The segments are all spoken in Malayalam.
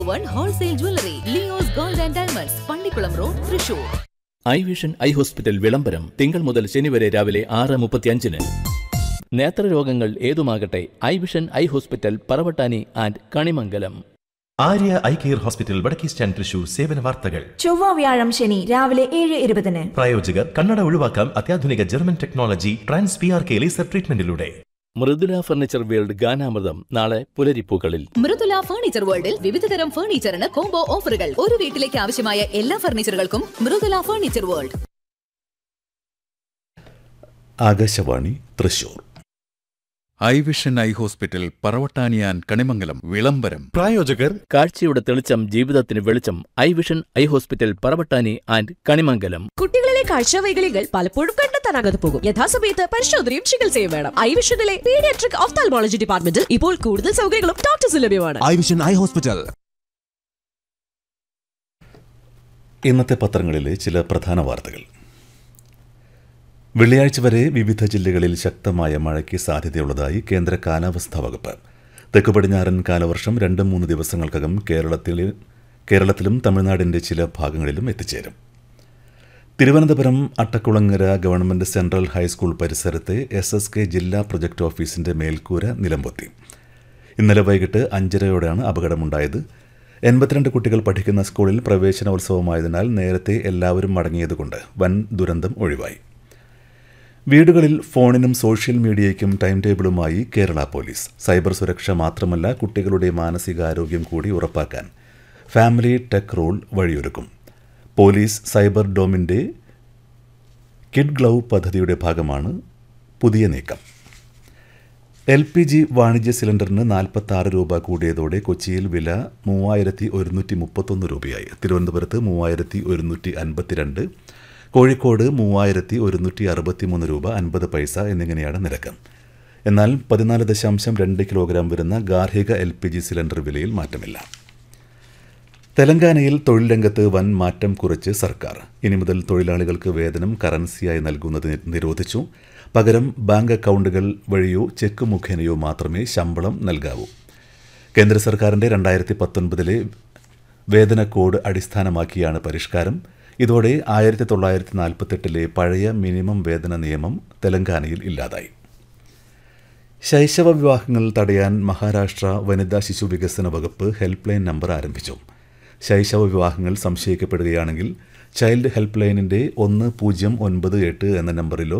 one wholesale jewellery Leo's gold and diamonds Pallikulam road Thrissur eye vision eye hospital വിളംബരം തിങ്കൾ മുതൽ ശനി വരെ രാവിലെ ആറ് മുപ്പത്തിയഞ്ചിന് നേത്രരോഗങ്ങൾ ഏതുമാകട്ടെ eye vision eye hospital Paravattani and Kanimangalam Arya eye care hospital വടക്കേ സ്റ്റാൻഡ് തൃശൂർ സേവന വാർത്തകൾ ചൊവ്വ വ്യാഴം ശനി രാവിലെ ഏഴ് ഇരുപതിന് പ്രായോജകർ കണ്ണട ഒഴിവാക്കാം അത്യാധുനിക German technology trans P R K laser ട്രീറ്റ്മെന്റിലൂടെ മൃദുല ഫർണിച്ചർ വേൾഡ് ഗാനാമൃതം നാളെ പുലരിപ്പൂക്കളിൽ മൃദുല ഫർണിച്ചർ വേൾഡിൽ വിവിധതരം ഫർണിച്ചറിന് കോംബോ ഓഫറുകൾ ഒരു വീട്ടിലേക്ക് ആവശ്യമായ എല്ലാ ഫർണിച്ചറുകൾക്കും Mridula furniture world Akashvani Thrissur eye vision eye hospital പറവട്ടാനിയാൻ കണിമംഗലം വിളംബരം പ്രായോജകർ കാഴ്ചയുടെ തെളിച്ചം ജീവിതത്തിന് വെളിച്ചം eye vision eye hospital Paravattani and Kanimangalam കുട്ടികളിലെ കാഴ്ചവൈകല്യങ്ങൾ പലപ്പോഴും കണ്ടെത്താനാകാതെ പോകും യഥാസമയത്ത് പരിശോധനയും ചികിത്സയും വേണം ഐവിഷനിലെ പീഡിയാട്രിക് ഓഫ്താൽമോളജി ഡിപ്പാർട്ട്മെന്റിൽ ഇപ്പോൾ കൂടുതൽ സൗകര്യങ്ങളും ഡോക്ടേഴ്സ് ലഭ്യമാണ് ഐ വിഷൻ ഐ ഹോസ്പിറ്റൽ ഇന്നത്തെ പത്രങ്ങളിലെ ചില പ്രധാന വാർത്തകൾ വെള്ളിയാഴ്ച വരെ വിവിധ ജില്ലകളിൽ ശക്തമായ മഴയ്ക്ക് സാധ്യതയുള്ളതായി കേന്ദ്ര കാലാവസ്ഥാ വകുപ്പ് തെക്ക് പടിഞ്ഞാറൻ കാലവർഷം രണ്ട് മൂന്ന് ദിവസങ്ങൾക്കകം കേരളത്തിൽ കേരളത്തിലും തമിഴ്നാടിൻ്റെ ചില ഭാഗങ്ങളിലും എത്തിച്ചേരും Thiruvananthapuram Attakulangara government central high school പരിസരത്തെ എസ് എസ് കെ ജില്ലാ പ്രൊജക്ട് ഓഫീസിന്റെ മേൽക്കൂര നിലംപൊത്തി ഇന്നലെ വൈകിട്ട് അഞ്ചരയോടെയാണ് അപകടമുണ്ടായത് എൺപത്തിരണ്ട് കുട്ടികൾ പഠിക്കുന്ന സ്കൂളിൽ പ്രവേശനോത്സവമായതിനാൽ നേരത്തെ എല്ലാവരും മടങ്ങിയതുകൊണ്ട് വൻ ദുരന്തം ഒഴിവായി വീടുകളിൽ ഫോണിനും സോഷ്യൽ മീഡിയയ്ക്കും ടൈം ടേബിളുമായി കേരള പോലീസ് സൈബർ സുരക്ഷ മാത്രമല്ല കുട്ടികളുടെ മാനസികാരോഗ്യം കൂടി ഉറപ്പാക്കാൻ ഫാമിലി ടെക് റൂൾ വഴിയൊരുക്കും പോലീസ് സൈബർ ഡോമിൻ്റെ കിഡ് ഗ്ലൗ പദ്ധതിയുടെ ഭാഗമാണ് പുതിയ നീക്കം എൽ പി ജി വാണിജ്യ സിലിണ്ടറിന് നാൽപ്പത്തി ആറ് രൂപ കൂടിയതോടെ കൊച്ചിയിൽ വില മൂവായിരത്തി ഒരുന്നൂറ്റി മുപ്പത്തൊന്ന് രൂപയായി തിരുവനന്തപുരത്ത് മൂവായിരത്തി ഒരുന്നൂറ്റി അൻപത്തിരണ്ട് കോഴിക്കോട് മൂവായിരത്തി ഒരുന്നൂറ്റി അറുപത്തിമൂന്ന് രൂപ അൻപത് പൈസ എന്നിങ്ങനെയാണ് നിരക്ക് എന്നാൽ പതിനാല് ദശാംശം രണ്ട് കിലോഗ്രാം വരുന്ന ഗാർഹിക എൽ പി ജി സിലിണ്ടർ വിലയിൽ മാറ്റമില്ല തെലങ്കാനയിൽ തൊഴിൽ രംഗത്ത് വൻ മാറ്റം കുറിച്ച് സർക്കാർ ഇനി മുതൽ തൊഴിലാളികൾക്ക് വേതനം കറൻസിയായി നൽകുന്നത് നിരോധിച്ചു പകരം ബാങ്ക് അക്കൗണ്ടുകൾ വഴിയോ ചെക്ക് മുഖേനയോ മാത്രമേ ശമ്പളം നൽകാവൂ കേന്ദ്ര സർക്കാരിൻ്റെ രണ്ടായിരത്തി പത്തൊൻപതിലെ വേതന കോഡ് അടിസ്ഥാനമാക്കിയാണ് പരിഷ്കാരം ഇതോടെ ആയിരത്തി തൊള്ളായിരത്തി നാൽപ്പത്തെട്ടിലെ പഴയ മിനിമം വേതന നിയമം തെലങ്കാനയിൽ ഇല്ലാതായി ശൈശവ വിവാഹങ്ങൾ തടയാൻ മഹാരാഷ്ട്ര വനിതാ ശിശു വികസന വകുപ്പ് ഹെൽപ്പ് ലൈൻ നമ്പർ ആരംഭിച്ചു ശൈശവ വിവാഹങ്ങൾ സംശയിക്കപ്പെടുകയാണെങ്കിൽ ചൈൽഡ് ഹെൽപ്പ് ലൈനിൻ്റെ ഒന്ന് പൂജ്യം ഒൻപത് എട്ട് എന്ന നമ്പറിലോ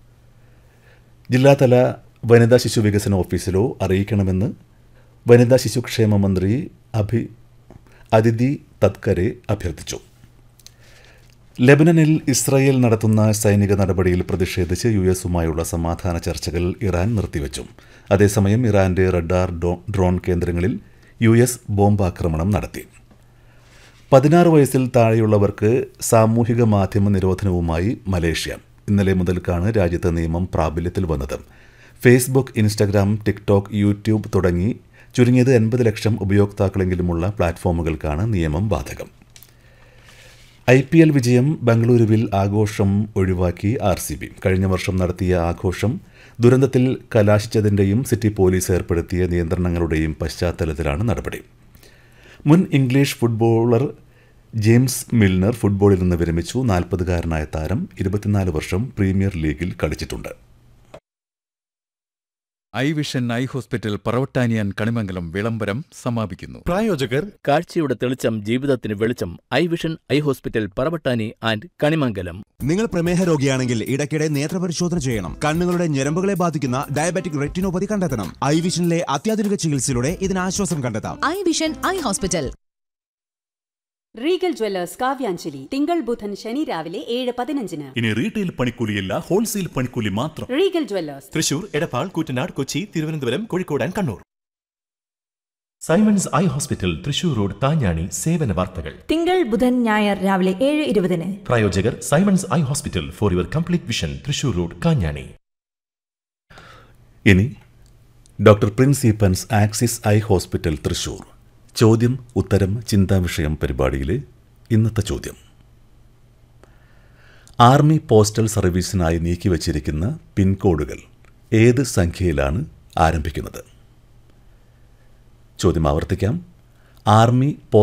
ജില്ലാതല വനിതാ ശിശു വികസന ഓഫീസിലോ അറിയിക്കണമെന്ന് വനിതാ ശിശുക്ഷേമ മന്ത്രി അഭി അതിഥി തത്കരെ അഭ്യർത്ഥിച്ചു ലെബനനിൽ ഇസ്രായേൽ നടത്തുന്ന സൈനിക നടപടിയിൽ പ്രതിഷേധിച്ച് യു എസുമായുള്ള സമാധാന ചർച്ചകൾ ഇറാൻ നിർത്തിവച്ചു അതേസമയം ഇറാന്റെ റഡാർ ഡ്രോൺ കേന്ദ്രങ്ങളിൽ യു എസ് ബോംബാക്രമണം നടത്തി പതിനാറ് വയസ്സിൽ താഴെയുള്ളവർക്ക് സാമൂഹിക മാധ്യമ നിരോധനവുമായി മലേഷ്യ ഇന്നലെ മുതൽക്കാണ് രാജ്യത്ത് നിയമം പ്രാബല്യത്തിൽ വന്നത് ഫേസ്ബുക്ക് ഇൻസ്റ്റഗ്രാം ടിക്ടോക്ക് യൂട്യൂബ് തുടങ്ങി ചുരുങ്ങിയത് എൺപത് ലക്ഷം ഉപയോക്താക്കളെങ്കിലുമുള്ള പ്ലാറ്റ്ഫോമുകൾക്കാണ് നിയമം ബാധകം ഐ പി എൽ വിജയം ബംഗളൂരുവിൽ ആഘോഷം ഒഴിവാക്കി ആർ സി ബി കഴിഞ്ഞ വർഷം നടത്തിയ ആഘോഷം ദുരന്തത്തിൽ കലാശിച്ചതിൻ്റെയും സിറ്റി പോലീസ് ഏർപ്പെടുത്തിയ നിയന്ത്രണങ്ങളുടെയും പശ്ചാത്തലത്തിലാണ് നടപടി മുൻ ഇംഗ്ലീഷ് ഫുട്ബോളർ ജെയിംസ് മിൽനർ ഫുട്ബോളിൽ നിന്ന് വിരമിച്ചു നാൽപ്പതുകാരനായ താരം ഇരുപത്തിനാല് വർഷം പ്രീമിയർ ലീഗിൽ കളിച്ചിട്ടുണ്ട് ഐ വിഷൻ ഐ ഹോസ്പിറ്റൽ പറവട്ടാനിയാൻ കണിമംഗലം വിളംബരം സമാപിക്കുന്നു പ്രായോജകർ കാഴ്ചയുടെ തെളിച്ചം ജീവിതത്തിന് വെളിച്ചം eye vision eye hospital Paravattani and Kanimangalam നിങ്ങൾ പ്രമേഹ രോഗിയാണെങ്കിൽ ഇടയ്ക്കിടെ നേത്രപരിശോധന ചെയ്യണം കണ്ണുകളുടെ ഞരമ്പുകളെ ബാധിക്കുന്ന ഡയബറ്റിക് റെറ്റിനോപ്പതി കണ്ടെത്തണം ഐ വിഷനിലെ അത്യാധുനിക ചികിത്സയിലൂടെ ഇതിന് ആശ്വാസം കണ്ടെത്താം eye vision eye hospital Regal jewellers Kavyanjali തിങ്കൾ ബുധൻ ശനി രാവിലെ ഏഴ് പതിനഞ്ചിന് ഇനി റീറ്റെയിൽ പണിക്കൂലിയല്ല ഹോൾസെയിൽ പണിക്കൂലി മാത്രം Regal jewellers Thrissur Edappal Koottanad Kochi Thiruvananthapuram Kozhikode and Kannur Simon's eye hospital Thrissur road താഞ്ഞാണി സേവന വാർത്തകൾ തിങ്കൾ ബുധൻ ഞായർ രാവിലെ ഏഴ് ഇരുപതിന് പ്രായോജകർ Simon's eye hospital for your complete vision Thrissur road Kanjani ഇനി doctor Prince Eapen's Axis eye hospital Thrissur ചോദ്യം ഉത്തരം ചിന്താവിഷയം പരിപാടിയിലെ ഇന്നത്തെ ചോദ്യം ആർമി പോസ്റ്റൽ സർവീസിനായി നീക്കിവച്ചിരിക്കുന്ന പിൻകോഡുകൾ ഏത് സംഖ്യയിലാണ് ആരംഭിക്കുന്നത് ചോദ്യം ആവർത്തിക്കാം ആർമി